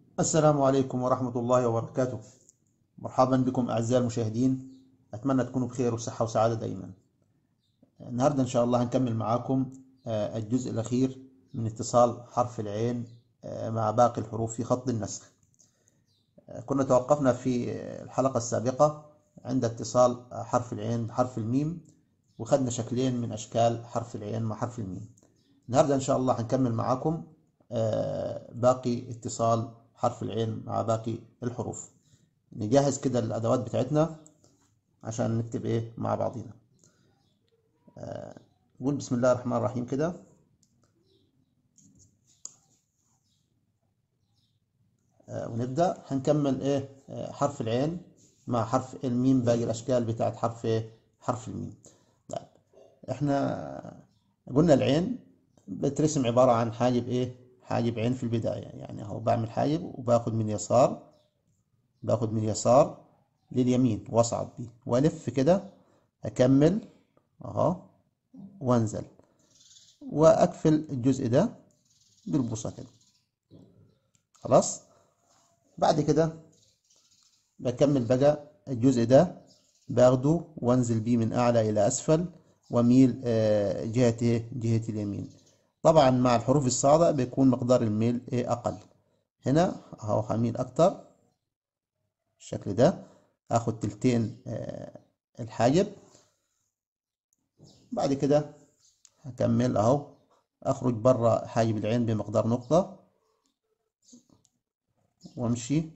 السلام عليكم ورحمة الله وبركاته مرحبا بكم أعزائي المشاهدين أتمنى تكونوا بخير وصحة وسعادة دائما النهاردة إن شاء الله هنكمل معاكم آه، الجزء الأخير من اتصال حرف العين آه، مع باقي الحروف في خط النسخ آه، كنا توقفنا في الحلقة السابقة عند اتصال حرف العين بحرف الميم وخدنا شكلين من أشكال حرف العين مع حرف الميم النهاردة إن شاء الله هنكمل معاكم باقي اتصال حرف العين مع باقي الحروف نجهز كده الأدوات بتاعتنا عشان نكتب إيه مع بعضينا آه، نقول بسم الله الرحمن الرحيم كده آه، ونبدأ هنكمل إيه آه، حرف العين مع حرف الميم باقي الأشكال بتاعت حرف إيه حرف الميم طيب إحنا قلنا العين بترسم عبارة عن حاجب إيه حاجب عين في البداية يعني اهو بعمل حاجب وباخد من يسار باخد من يسار لليمين واصعد بيه والف كده اكمل اهو وانزل واقفل الجزء ده بالبوصة كده خلاص بعد كده بكمل بقى الجزء ده باخده وانزل بيه من اعلى الى اسفل واميل آه، جهة ايه جهة اليمين طبعا مع الحروف الصاعدة بيكون مقدار الميل ايه اقل هنا اهو هميل اكتر بالشكل ده اخد تلتين آه الحاجب بعد كده هكمل اهو اخرج بره حاجب العين بمقدار نقطة وامشي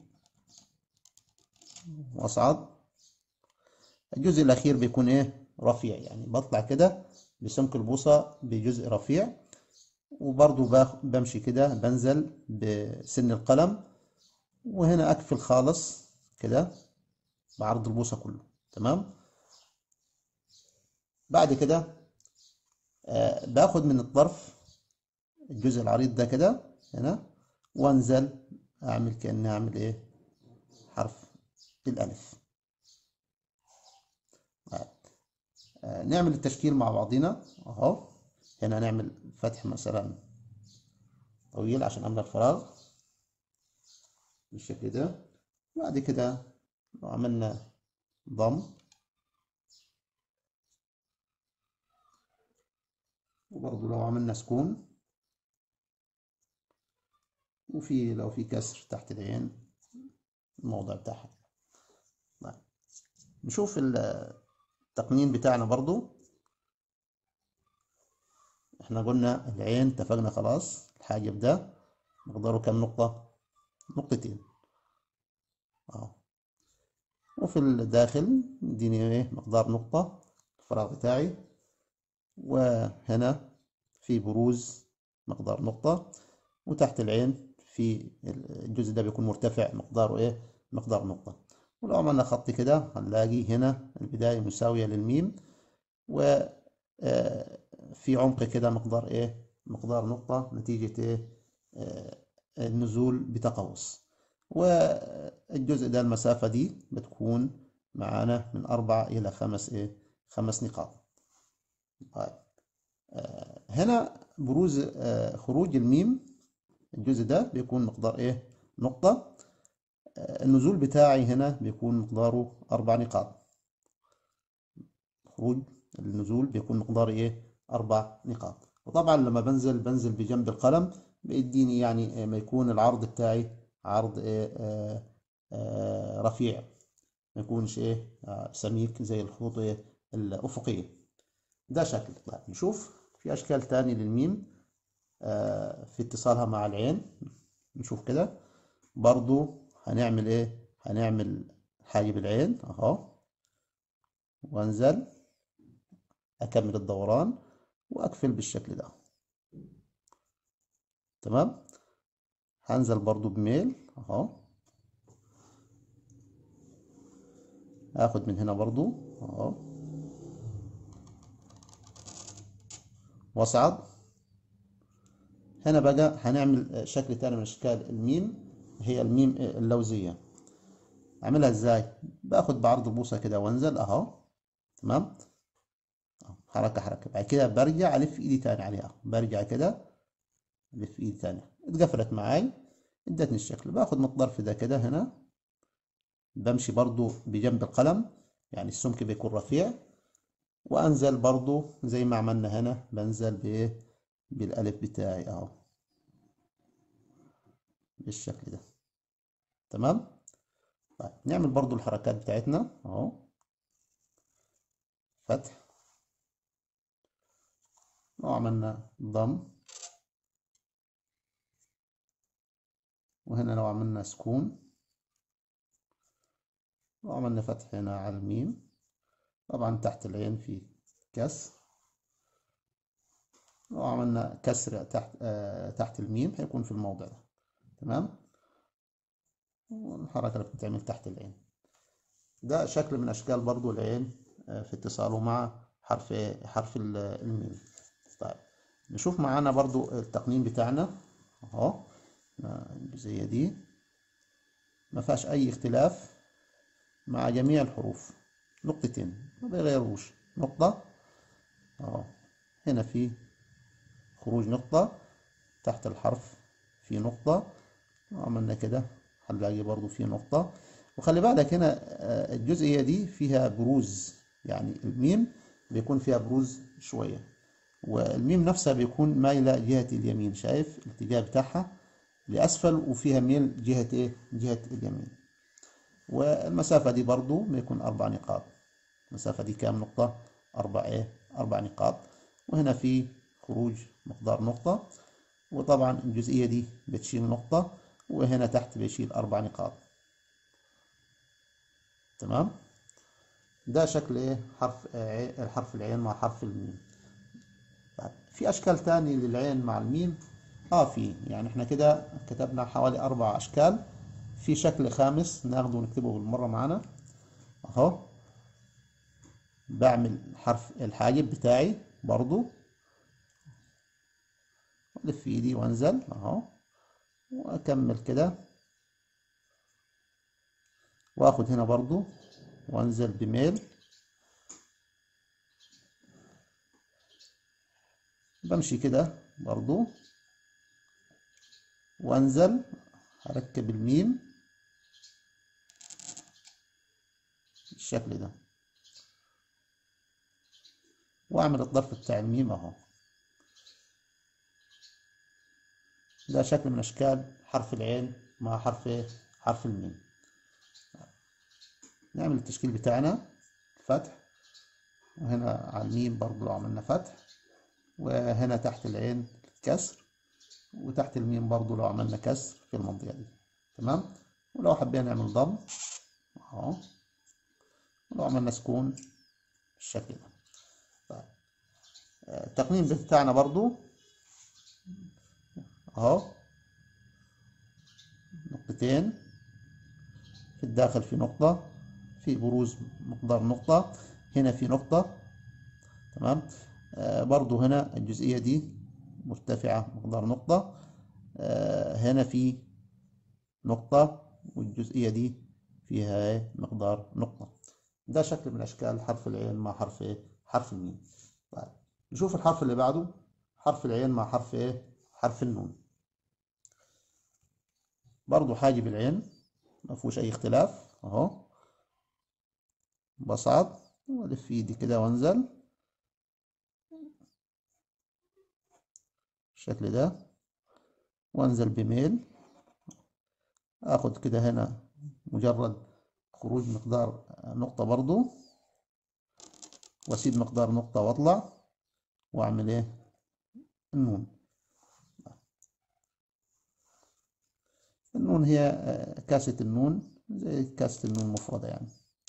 واصعد الجزء الاخير بيكون ايه رفيع يعني بطلع كده بسمك البوصة بجزء رفيع وبرضو بمشي كده بنزل بسن القلم وهنا أقفل خالص كده بعرض البوصة كله تمام بعد كده آه باخد من الطرف الجزء العريض ده كده هنا وانزل اعمل كأني اعمل ايه حرف الالف آه نعمل التشكيل مع بعضنا اهو هنا نعمل فتح مثلا طويل عشان املى الفراغ بالشكل ده بعد كده لو عملنا ضم وبرضه لو عملنا سكون وفي لو في كسر تحت العين الموضع بتاعها طيب نشوف التقنين بتاعنا برضو احنا قلنا العين اتفقنا خلاص الحاجب ده مقداره كم نقطة نقطتين اهو وفي الداخل اديني ايه مقدار نقطة الفراغ بتاعي وهنا في بروز مقدار نقطة وتحت العين في الجزء ده بيكون مرتفع مقداره ايه مقدار نقطة ولو عملنا خط كده هنلاقي هنا البداية مساوية للميم و آه، في عمق كده مقدار ايه مقدار نقطة نتيجة ايه آه النزول بتقوس والجزء ده المسافة دي بتكون معانا من أربعة إلى خمس إيه خمس نقاط طيب آه هنا بروز آه خروج الميم الجزء ده بيكون مقدار إيه نقطة آه النزول بتاعي هنا بيكون مقداره أربع نقاط خروج النزول بيكون مقداره إيه أربع نقاط وطبعا لما بنزل بنزل بجنب القلم بيديني يعني ما يكون العرض بتاعي عرض إيه آه آه رفيع ما يكونش ايه آه سميك زي الخطوط إيه الأفقية ده شكل طيب نشوف في أشكال تاني للميم في اتصالها مع العين نشوف كده برضو هنعمل ايه هنعمل حاجب العين اهو وانزل اكمل الدوران واقفل بالشكل ده تمام هنزل برضو بميل اهو اخد من هنا برضو اهو واصعد هنا بقى هنعمل شكل تاني من اشكال الميم هي الميم اللوزية اعملها ازاي باخد بعرض البوصة كده وانزل اهو تمام حركة حركة بعد كده برجع ألف إيدي تاني عليها برجع كده ألف إيدي تاني اتقفلت معاي ادتني الشكل باخد من الطرف ده كده هنا بمشي برضو بجنب القلم يعني السمك بيكون رفيع وانزل برضو زي ما عملنا هنا بنزل بايه بالالف بتاعي اهو بالشكل ده تمام طيب نعمل برضو الحركات بتاعتنا اهو فتح وعملنا ضم وهنا لو عملنا سكون وعملنا فتح هنا على الميم طبعا تحت العين في كسر وعملنا كسر تحت آه تحت الميم هيكون في الموضع ده تمام والحركة اللي بتتعمل تحت العين ده شكل من أشكال برضو العين آه في اتصاله مع حرف حرف الميم طيب نشوف معانا برضو التقنين بتاعنا اهو الجزئية دي ما فيهاش أي اختلاف مع جميع الحروف نقطتين ما بيغيروش نقطة اهو هنا في خروج نقطة تحت الحرف في نقطة وعملنا كده هنلاقي برضو في نقطة وخلي بالك هنا الجزئية دي فيها بروز يعني الميم بيكون فيها بروز شوية والميم نفسها بيكون مايلة جهة اليمين شايف الاتجاه بتاعها لأسفل وفيها ميل جهة إيه؟ جهة اليمين والمسافة دي برضو بيكون أربع نقاط المسافة دي كام نقطة؟ أربع إيه؟ أربع نقاط وهنا في خروج مقدار نقطة وطبعا الجزئية دي بتشيل نقطة وهنا تحت بيشيل أربع نقاط تمام؟ ده شكل إيه؟ حرف إيه؟ الحرف العين مع حرف الميم في أشكال تاني للعين مع الميم اه في يعني احنا كده كتبنا حوالي اربع اشكال في شكل خامس ناخده ونكتبه بالمرة معانا اهو بعمل حرف الحاجب بتاعي برضو الف ايدي وانزل اهو واكمل كده واخد هنا برضو وانزل بميل بمشي كده برضو وانزل هركب الميم بالشكل ده واعمل الظرف بتاع الميم اهو ده شكل من اشكال حرف العين مع حرف حرف الميم نعمل التشكيل بتاعنا فتح وهنا على الميم برضو عملنا فتح وهنا تحت العين كسر وتحت الميم برضو لو عملنا كسر في المنطقة دي تمام ولو حبينا نعمل ضم اهو ولو عملنا سكون بالشكل ده طيب التقنين بتاعنا برضو اهو نقطتين في الداخل في نقطة في بروز مقدار نقطة هنا في نقطة تمام آه برضو هنا الجزئية دي مرتفعة مقدار نقطة آه هنا في نقطة والجزئية دي فيها مقدار نقطة ده شكل من أشكال حرف العين مع حرف إيه؟ حرف الميم طيب نشوف الحرف اللي بعده حرف العين مع حرف إيه؟ حرف النون برضو حاجب العين ما فيهوش أي اختلاف أهو بصعد وألف إيدي كده وأنزل بالشكل ده وانزل بميل اخد كده هنا مجرد خروج مقدار نقطة برضو واسيب مقدار نقطة واطلع واعمل ايه النون النون هي كاسة النون زي كاسة النون المفردة يعني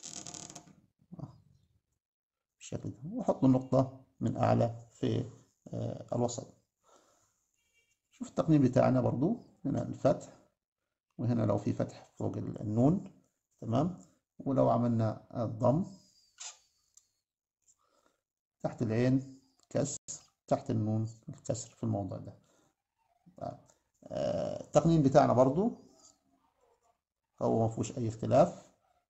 بالشكل ده واحط النقطة من اعلى في الوسط شوف التقنين بتاعنا برضو هنا الفتح وهنا لو في فتح فوق النون تمام ولو عملنا الضم تحت العين كسر تحت النون الكسر في الموضع ده التقنين بتاعنا برضو هو ما فيهوش اي اختلاف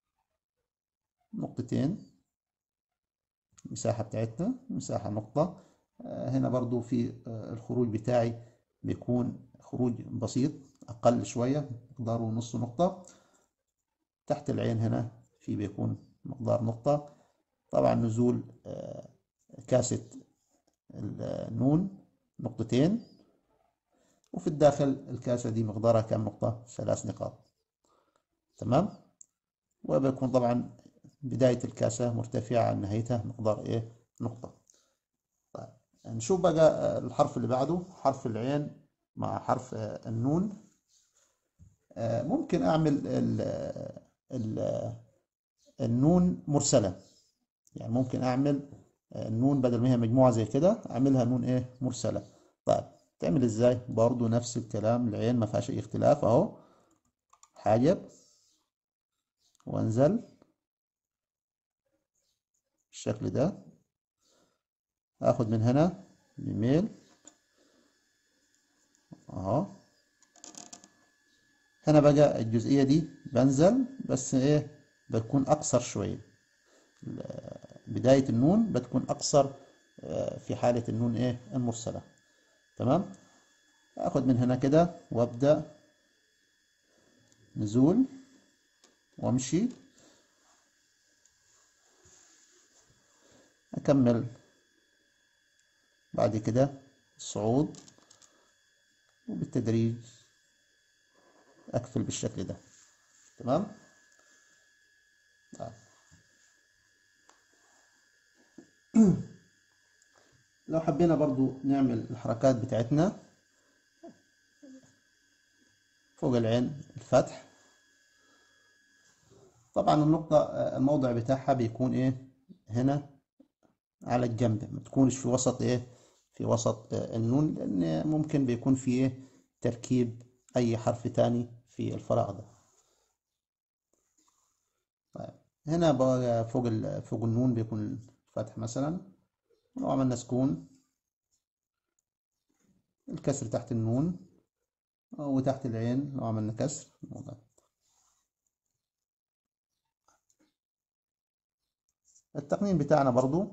نقطتين المساحة بتاعتنا مساحة نقطة هنا برضو في الخروج بتاعي بيكون خروج بسيط أقل شوية مقداره نص نقطة تحت العين هنا في بيكون مقدار نقطة طبعا نزول آه، كاسة النون نقطتين وفي الداخل الكاسة دي مقدارها كم نقطة ثلاث نقاط تمام وبيكون طبعا بداية الكاسة مرتفعة عن نهايتها مقدار ايه نقطة طيب نشوف بقى الحرف اللي بعده حرف العين مع حرف النون آه، ممكن اعمل ال ال النون مرسلة يعني ممكن اعمل النون بدل ما هي مجموعة زي كده اعملها نون ايه مرسلة طيب تعمل ازاي برضو نفس الكلام العين ما فيهاش اي اختلاف اهو حاجب وانزل بالشكل ده اخد من هنا بميل اهو هنا بقى الجزئية دي بنزل بس ايه بتكون اقصر شوية بداية النون بتكون اقصر آه، في حالة النون ايه المرسلة تمام اخد من هنا كده وابدأ نزول وامشي اكمل بعد كده الصعود وبالتدريج اقفل بالشكل ده تمام آه. لو حبينا برضو نعمل الحركات بتاعتنا فوق العين الفتح طبعا النقطة الموضع بتاعها بيكون ايه هنا على الجنب ما تكونش في وسط ايه في وسط النون لان ممكن بيكون في ايه تركيب اي حرف تاني في الفراغ ده طيب هنا بقى فوق فوق النون بيكون فتح مثلا لو عملنا سكون الكسر تحت النون وتحت العين لو عملنا كسر التقنين بتاعنا برضو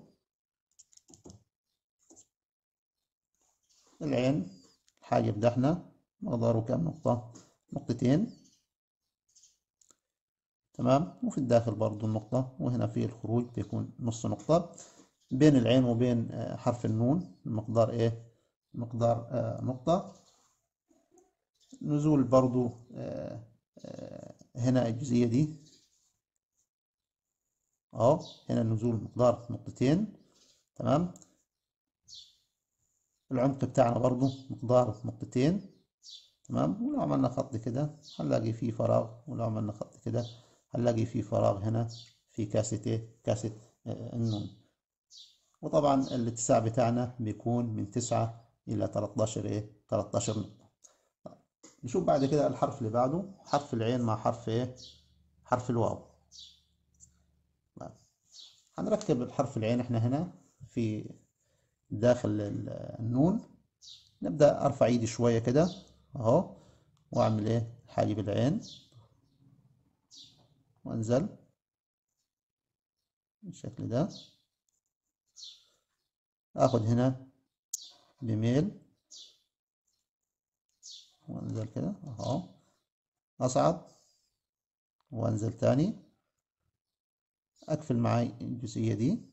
العين حاجب دحنا مقداره كام نقطة نقطتين تمام وفي الداخل برضو النقطة وهنا في الخروج بيكون نص نقطة بين العين وبين آه، حرف النون المقدار ايه مقدار آه، نقطة نزول برضو آه، هنا الجزئية دي اهو هنا النزول مقدار نقطتين تمام العمق بتاعنا برضو مقدار نقطتين تمام ولو عملنا خط كده هنلاقي فيه فراغ ولو عملنا خط كده هنلاقي فيه فراغ هنا في كاسة ايه كاسة آه، النون وطبعا الاتساع بتاعنا بيكون من تسعة إلى 13 ايه 13 نقطة نشوف بعد كده الحرف اللي بعده حرف العين مع حرف ايه حرف الواو هنركب الحرف العين احنا هنا في داخل النون نبدأ ارفع ايدي شوية كده اهو واعمل ايه حاجب العين وانزل بالشكل ده اخد هنا بميل وانزل كده اهو اصعد وانزل تاني اقفل معاي الجزئية دي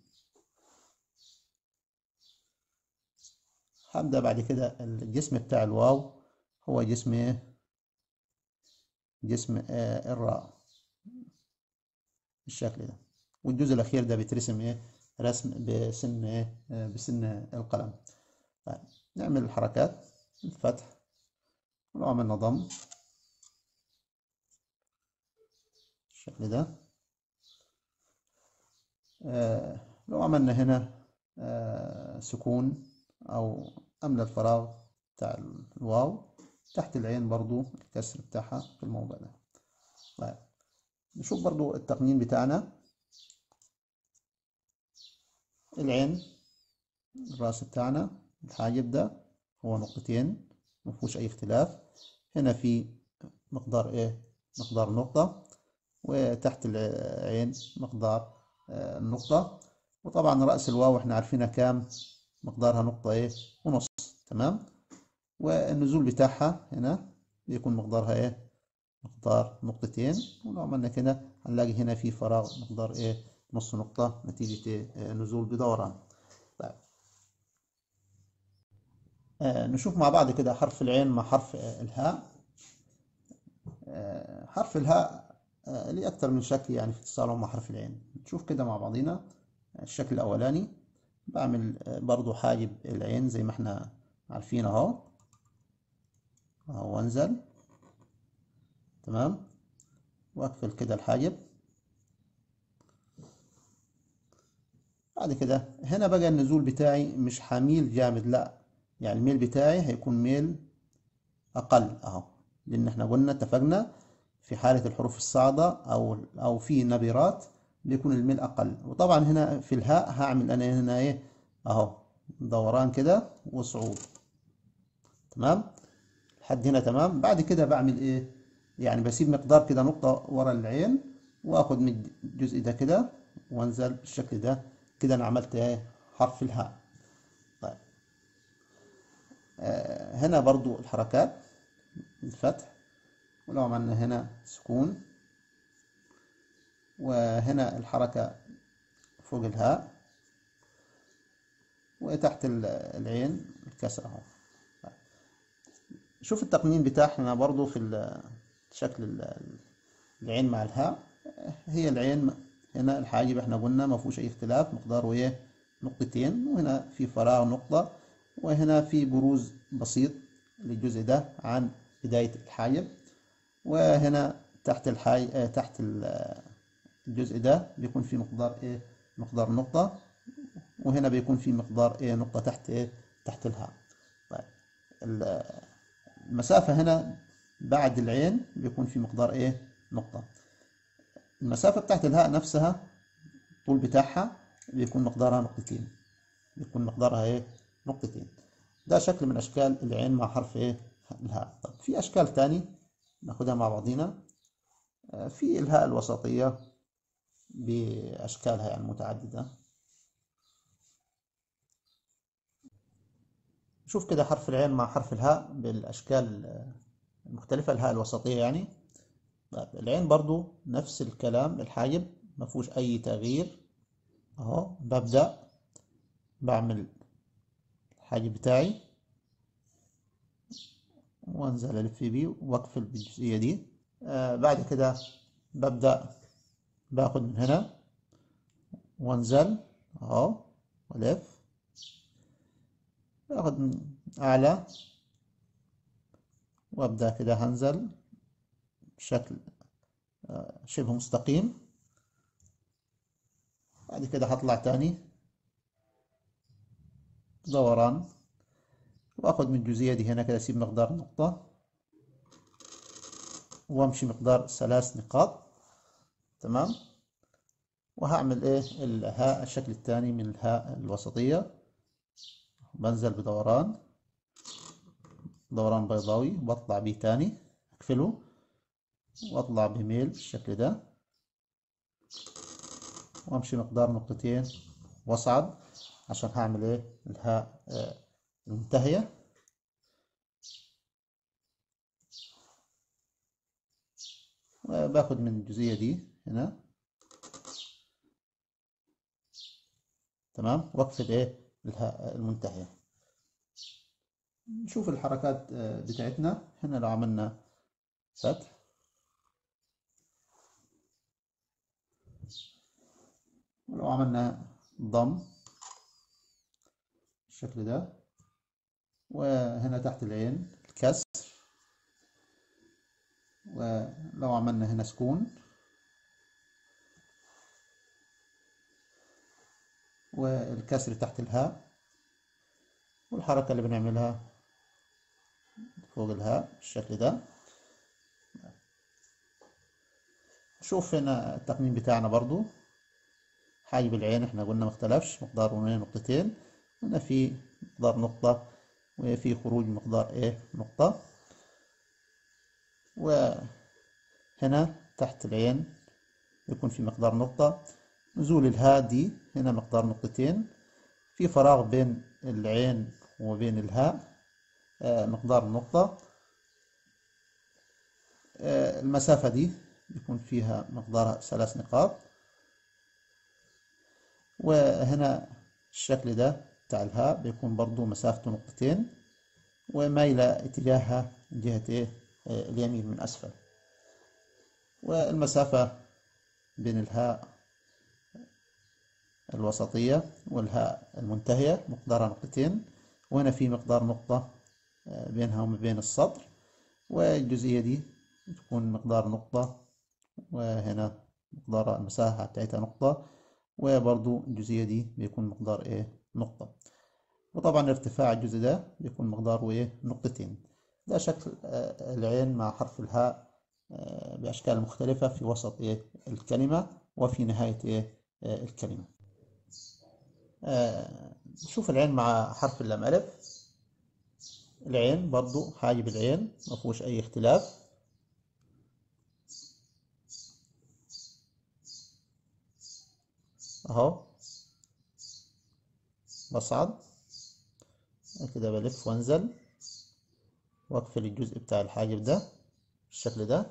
هبدأ بعد كده الجسم بتاع الواو هو جسم ايه جسم آه الراء بالشكل ده والجزء الأخير ده بيترسم إيه رسم بسن إيه بسن القلم طيب نعمل الحركات الفتح ولو عملنا ضم بالشكل ده آه لو عملنا هنا آه سكون أو أملى الفراغ بتاع الواو تحت العين برضو الكسر بتاعها في الموضع ده طيب نشوف برضو التقنين بتاعنا العين الراس بتاعنا الحاجب ده هو نقطتين مفهوش أي اختلاف هنا في مقدار إيه مقدار نقطة وتحت العين مقدار آه، النقطة وطبعا رأس الواو احنا عارفينها كام مقدارها نقطة ايه ونص تمام والنزول بتاعها هنا بيكون مقدارها ايه مقدار نقطتين ولو عملنا كده هنلاقي هنا في فراغ مقدار ايه نص نقطة نتيجة إيه؟ نزول بدوران طيب آه نشوف مع بعض كده حرف العين مع حرف آه الهاء آه حرف الهاء آه ليه أكتر من شكل يعني في اتصاله مع حرف العين نشوف كده مع بعضينا الشكل الأولاني بعمل آه برضو حاجب العين زي ما احنا عارفين اهو اهو وانزل تمام واقفل كده الحاجب بعد كده هنا بقى النزول بتاعي مش حميل جامد لا يعني الميل بتاعي هيكون ميل اقل اهو لان احنا قلنا اتفقنا في حالة الحروف الصاعدة او او في نبرات بيكون الميل اقل وطبعا هنا في الهاء هعمل انا هنا ايه اهو دوران كده وصعود تمام لحد هنا تمام بعد كده بعمل ايه يعني بسيب مقدار كده نقطة ورا العين واخد من الجزء ده كده وانزل بالشكل ده كده انا عملت ايه حرف الهاء طيب آه هنا برضو الحركات الفتح ولو عملنا هنا سكون وهنا الحركة فوق الهاء وتحت العين الكسر اهو شوف التقنين بتاعنا برضو في شكل العين مع الهاء هي العين هنا الحاجب احنا قلنا ما فيهوش اي اختلاف مقداره ايه نقطتين وهنا في فراغ نقطة وهنا في بروز بسيط للجزء ده عن بداية الحاجب وهنا تحت الحاج تحت الجزء ده بيكون في مقدار ايه مقدار نقطة وهنا بيكون في مقدار ايه نقطة تحت ايه تحت الهاء طيب المسافة هنا بعد العين بيكون في مقدار ايه نقطة المسافة بتاعت الهاء نفسها الطول بتاعها بيكون مقدارها نقطتين بيكون مقدارها ايه نقطتين ده شكل من اشكال العين مع حرف ايه الهاء طب في اشكال تاني ناخدها مع بعضينا في الهاء الوسطية باشكالها يعني متعددة شوف كده حرف العين مع حرف الهاء بالاشكال المختلفة الهاء الوسطية يعني العين برضو نفس الكلام الحاجب ما فيهوش اي تغيير اهو ببدأ بعمل الحاجب بتاعي وانزل الف بيه واقفل بالجزئية دي آه بعد كده ببدأ باخد من هنا وانزل اهو والف باخد من اعلى وابدأ كده هنزل بشكل شبه مستقيم بعد كده هطلع تاني دوران واخد من الجزئية دي هنا كده اسيب مقدار نقطة وامشي مقدار ثلاث نقاط تمام وهعمل ايه الهاء الشكل الثاني من الهاء الوسطية بنزل بدوران دوران بيضاوي بطلع بيه تاني اقفله واطلع بميل بالشكل ده وامشي مقدار نقطتين واصعد عشان هعمل ايه الهاء المنتهية وباخد من الجزئية دي هنا تمام واقفل ايه الهاء المنتهية نشوف الحركات بتاعتنا هنا لو عملنا فتح ولو عملنا ضم بالشكل ده وهنا تحت العين الكسر ولو عملنا هنا سكون والكسر تحت الهاء والحركة اللي بنعملها فوق الهاء بالشكل ده شوف هنا التقنين بتاعنا برضو حاجب العين احنا قلنا مختلفش مقداره هنا نقطتين هنا في مقدار نقطة وفي خروج مقدار ايه نقطة وهنا تحت العين يكون في مقدار نقطة نزول الهاء دي هنا مقدار نقطتين في فراغ بين العين وبين الهاء آه مقدار نقطة آه، المسافة دي بيكون فيها مقدارها ثلاث نقاط وهنا الشكل ده بتاع الهاء بيكون برضو مسافته نقطتين ومايلة اتجاهها جهة ايه آه، اليمين من أسفل والمسافة بين الهاء الوسطية والهاء المنتهية مقدارها نقطتين وهنا في مقدار نقطة آه، بينها وما بين السطر والجزئية دي تكون مقدار نقطة وهنا مقدار المساحة بتاعتها نقطة وبرضو الجزئية دي بيكون مقدار ايه نقطة وطبعا ارتفاع الجزء ده بيكون مقداره ايه نقطتين ده شكل آه، العين مع حرف الهاء آه، بأشكال مختلفة في وسط ايه الكلمة وفي نهاية ايه آه، الكلمة نشوف العين مع حرف اللام ألف العين برضو حاجب العين ما فيهوش أي اختلاف أهو بصعد كده بلف وانزل واقفل الجزء بتاع الحاجب ده بالشكل ده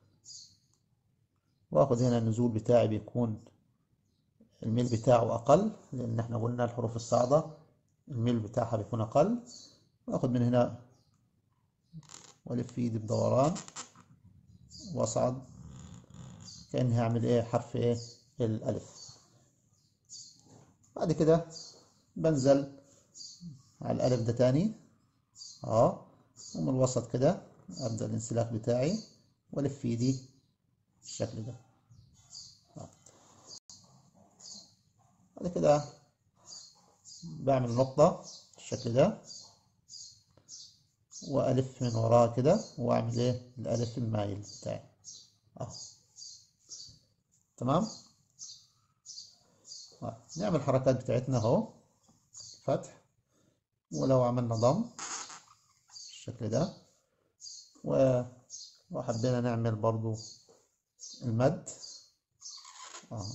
واخد هنا النزول بتاعي بيكون الميل بتاعه اقل لان احنا قلنا الحروف الصاعدة الميل بتاعها بيكون اقل واخد من هنا والف ايدي بدوران واصعد كأني هعمل ايه حرف ايه الالف بعد كده بنزل على الألف ده تاني اه ومن الوسط كده أبدأ الانسلاخ بتاعي وألف إيدي بالشكل ده آه. بعد كده بعمل نقطة بالشكل ده وألف من وراه كده وأعمل إيه الألف المايل بتاعي أهو تمام آه. نعمل الحركات بتاعتنا أهو فتح ولو عملنا ضم بالشكل ده وحبينا نعمل برضو المد آه.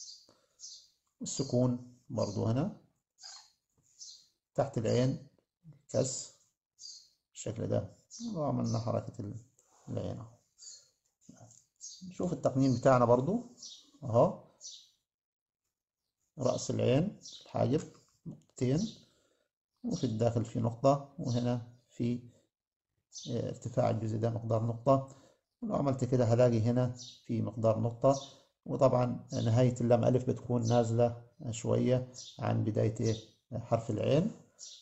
السكون برضو هنا تحت العين كس بالشكل ده وعملنا حركة العين نشوف التقنين بتاعنا برضو اهو رأس العين الحاجب نقطتين وفي الداخل في نقطة وهنا في آه، ارتفاع الجزء ده مقدار نقطة ولو عملت كده هلاقي هنا في مقدار نقطة وطبعا نهاية اللام ألف بتكون نازلة شوية عن بداية حرف العين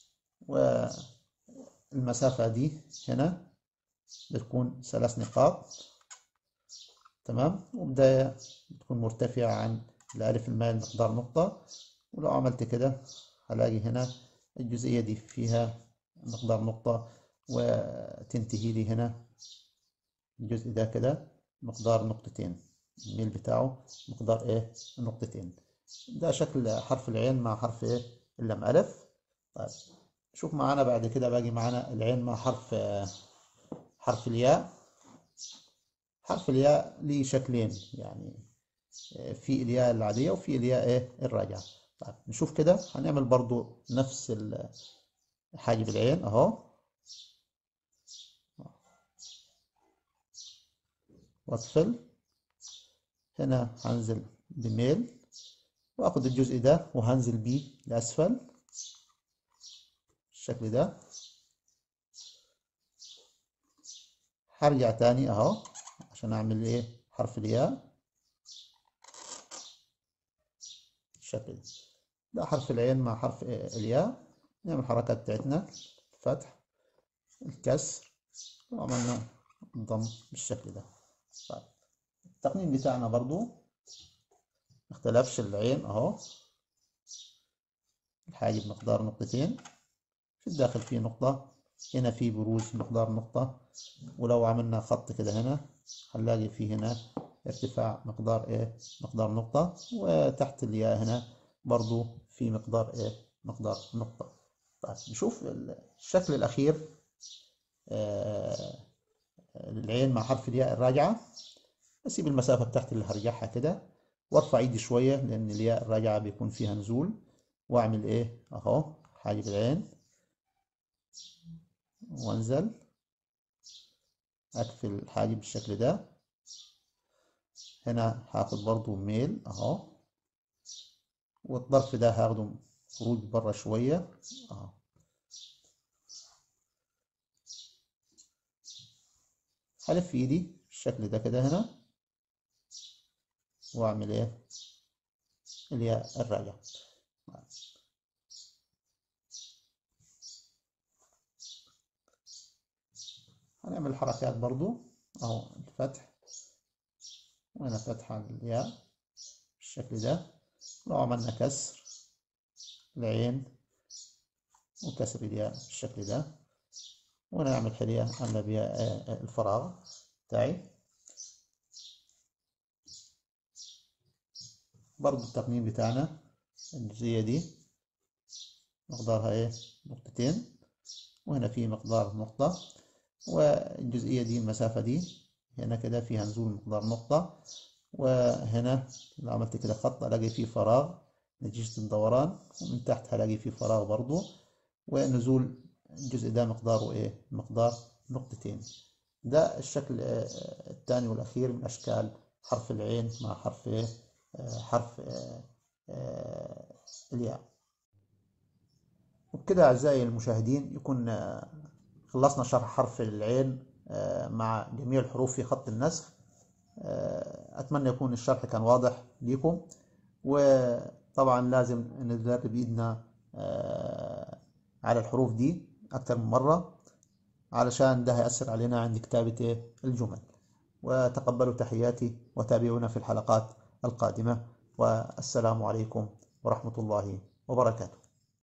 والمسافة دي هنا بتكون ثلاث نقاط تمام وبداية بتكون مرتفعة عن الألف المائل مقدار نقطة ولو عملت كده هلاقي هنا الجزئية دي فيها مقدار نقطة وتنتهي لي هنا الجزء ده كده مقدار نقطتين الميل بتاعه مقدار ايه نقطتين ده شكل حرف العين مع حرف ايه اللام ألف طيب شوف معانا بعد كده باقي معانا العين مع حرف حرف الياء حرف الياء ليه شكلين يعني في الياء العادية وفي الياء ايه الراجعة طيب نشوف كده هنعمل برضو نفس حاجب العين اهو واقفل هنا هنزل بميل واخد الجزء ده وهنزل بيه لاسفل بالشكل ده هرجع تاني اهو عشان اعمل ايه حرف الياء بالشكل ده ده حرف العين مع حرف الياء نعمل الحركات بتاعتنا الفتح الكسر وعملنا الضم بالشكل ده طيب التقنين بتاعنا برضو اختلفش العين اهو الحاجب مقدار نقطتين في الداخل فيه نقطة هنا في بروز مقدار نقطة ولو عملنا خط كده هنا هنلاقي فيه هنا ارتفاع مقدار ايه مقدار نقطة وتحت الياء هنا برضو في مقدار ايه مقدار نقطة طيب نشوف الشكل الأخير آه للعين مع حرف الياء الراجعة أسيب المسافة بتاعتي اللي هرجعها كده وارفع ايدي شوية لأن الياء الراجعة بيكون فيها نزول واعمل ايه اهو حاجب العين وانزل أقفل الحاجب بالشكل ده هنا هاخد برضو ميل اهو والظرف ده هاخده خروج برا شوية اهو هلف ايدي بالشكل ده كده هنا واعمل ايه الياء الراجع هنعمل حركات برضو اهو الفتح وهنا فتحة الياء بالشكل ده لو عملنا كسر العين وكسر الياء بالشكل ده ونعمل حلية أملى بها الفراغ بتاعي برضو التقنين بتاعنا الجزئية دي مقدارها ايه نقطتين وهنا في مقدار نقطة والجزئية دي المسافة دي هنا كده فيها نزول مقدار نقطة وهنا لو عملت كده خط ألاقي فيه فراغ نتيجة الدوران ومن تحت هلاقي فيه فراغ برضو ونزول الجزء ده مقداره ايه مقدار نقطتين ده الشكل الثاني والأخير من أشكال حرف العين مع حرف ايه حرف الياء وبكده أعزائي المشاهدين يكون خلصنا شرح حرف العين مع جميع الحروف في خط النسخ أتمنى يكون الشرح كان واضح لكم وطبعا لازم ندرب إيدنا على الحروف دي أكثر من مرة علشان ده هيأثر علينا عند كتابة الجمل وتقبلوا تحياتي وتابعونا في الحلقات القادمة والسلام عليكم ورحمة الله وبركاته